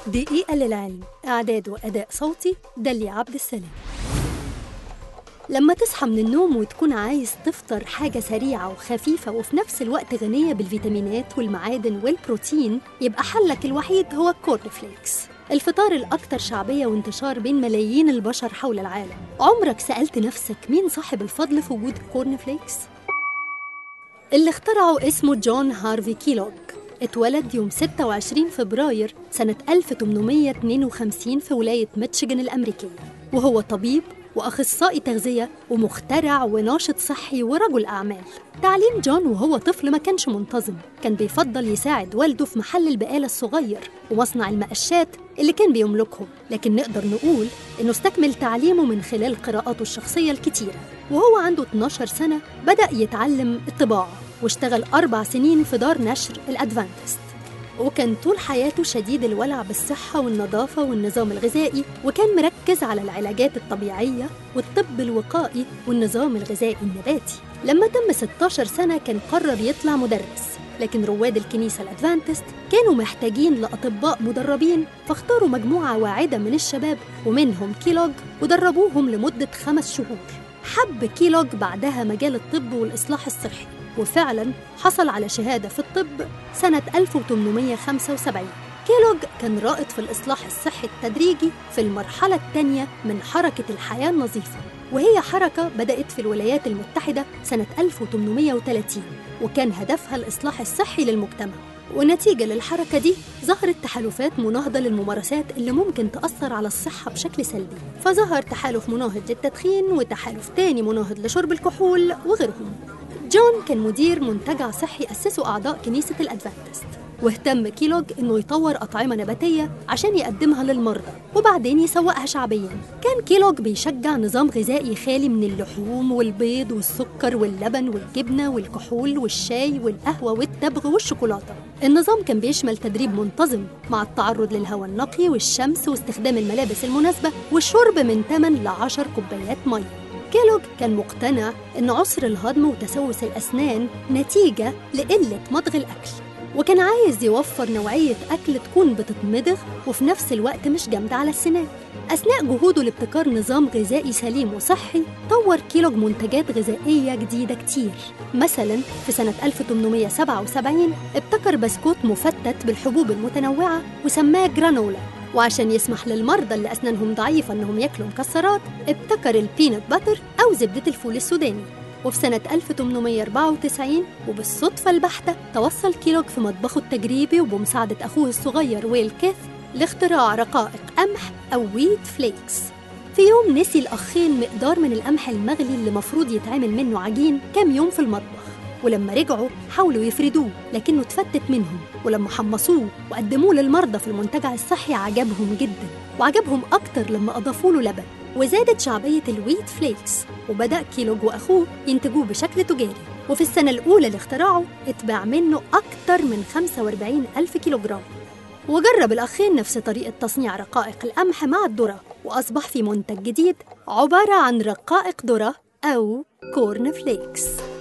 دقيقة للعلم إعداد وأداء صوتي دلي عبد السلام لما تصحى من النوم وتكون عايز تفطر حاجة سريعة وخفيفة وفي نفس الوقت غنية بالفيتامينات والمعادن والبروتين يبقى حلك الوحيد هو الكورن فليكس الفطار الأكثر شعبية وانتشار بين ملايين البشر حول العالم عمرك سألت نفسك مين صاحب الفضل في وجود الكورن فليكس؟ اللي اخترعه اسمه جون هارفي كيلوغ اتولد يوم 26 فبراير سنة 1852 في ولاية ميتشيغان الأمريكية وهو طبيب وأخصائي تغذية ومخترع وناشط صحي ورجل أعمال تعليم جون وهو طفل ما كانش منتظم كان بيفضل يساعد والده في محل البقالة الصغير ومصنع المقشات اللي كان بيملكهم لكن نقدر نقول إنه استكمل تعليمه من خلال قراءاته الشخصية الكتيرة وهو عنده 12 سنة بدأ يتعلم الطباعة واشتغل أربع سنين في دار نشر الأدفانتست وكان طول حياته شديد الولع بالصحة والنظافة والنظام الغذائي وكان مركز على العلاجات الطبيعية والطب الوقائي والنظام الغذائي النباتي لما تم 16 سنة كان قرر يطلع مدرس لكن رواد الكنيسة الأدفانتست كانوا محتاجين لأطباء مدربين فاختاروا مجموعة واعدة من الشباب ومنهم كيلوج ودربوهم لمدة خمس شهور حب كيلوج بعدها مجال الطب والإصلاح الصحي وفعلا حصل على شهادة في الطب سنة 1875 كيلوج كان رائد في الإصلاح الصحي التدريجي في المرحلة الثانية من حركة الحياة النظيفة وهي حركة بدأت في الولايات المتحدة سنة 1830 وكان هدفها الإصلاح الصحي للمجتمع ونتيجة للحركة دي ظهرت تحالفات مناهضة للممارسات اللي ممكن تأثر على الصحة بشكل سلبي فظهر تحالف مناهض للتدخين وتحالف تاني مناهض لشرب الكحول وغيرهم جون كان مدير منتجع صحي أسسه أعضاء كنيسة الأدفانتست واهتم كيلوج إنه يطور أطعمة نباتية عشان يقدمها للمرضى وبعدين يسوقها شعبيا كان كيلوج بيشجع نظام غذائي خالي من اللحوم والبيض والسكر واللبن والجبنة والكحول والشاي والقهوة والتبغ والشوكولاتة النظام كان بيشمل تدريب منتظم مع التعرض للهواء النقي والشمس واستخدام الملابس المناسبة والشرب من 8 ل 10 كوبايات مية كيلوج كان مقتنع إن عسر الهضم وتسوس الأسنان نتيجة لقلة مضغ الأكل وكان عايز يوفر نوعية أكل تكون بتتمضغ وفي نفس الوقت مش جامدة على السنان أثناء جهوده لابتكار نظام غذائي سليم وصحي طور كيلوج منتجات غذائية جديدة كتير مثلا في سنة 1877 ابتكر بسكوت مفتت بالحبوب المتنوعة وسماه جرانولا وعشان يسمح للمرضى اللي أسنانهم ضعيفة إنهم ياكلوا مكسرات ابتكر البينت باتر أو زبدة الفول السوداني وفي سنة 1894 وبالصدفة البحتة توصل كيلوج في مطبخه التجريبي وبمساعدة أخوه الصغير ويل كيث لاختراع رقائق قمح أو ويت فليكس في يوم نسي الأخين مقدار من القمح المغلي اللي مفروض يتعمل منه عجين كام يوم في المطبخ ولما رجعوا حاولوا يفردوه لكنه اتفتت منهم ولما حمصوه وقدموه للمرضى في المنتجع الصحي عجبهم جدا وعجبهم أكتر لما أضافوا له لبن وزادت شعبية الويت فليكس وبدأ كيلوج وأخوه ينتجوه بشكل تجاري وفي السنة الأولى لاختراعه اتباع منه أكتر من 45 ألف كيلوغرام وجرب الأخين نفس طريقة تصنيع رقائق القمح مع الذرة وأصبح في منتج جديد عبارة عن رقائق ذرة أو كورن فليكس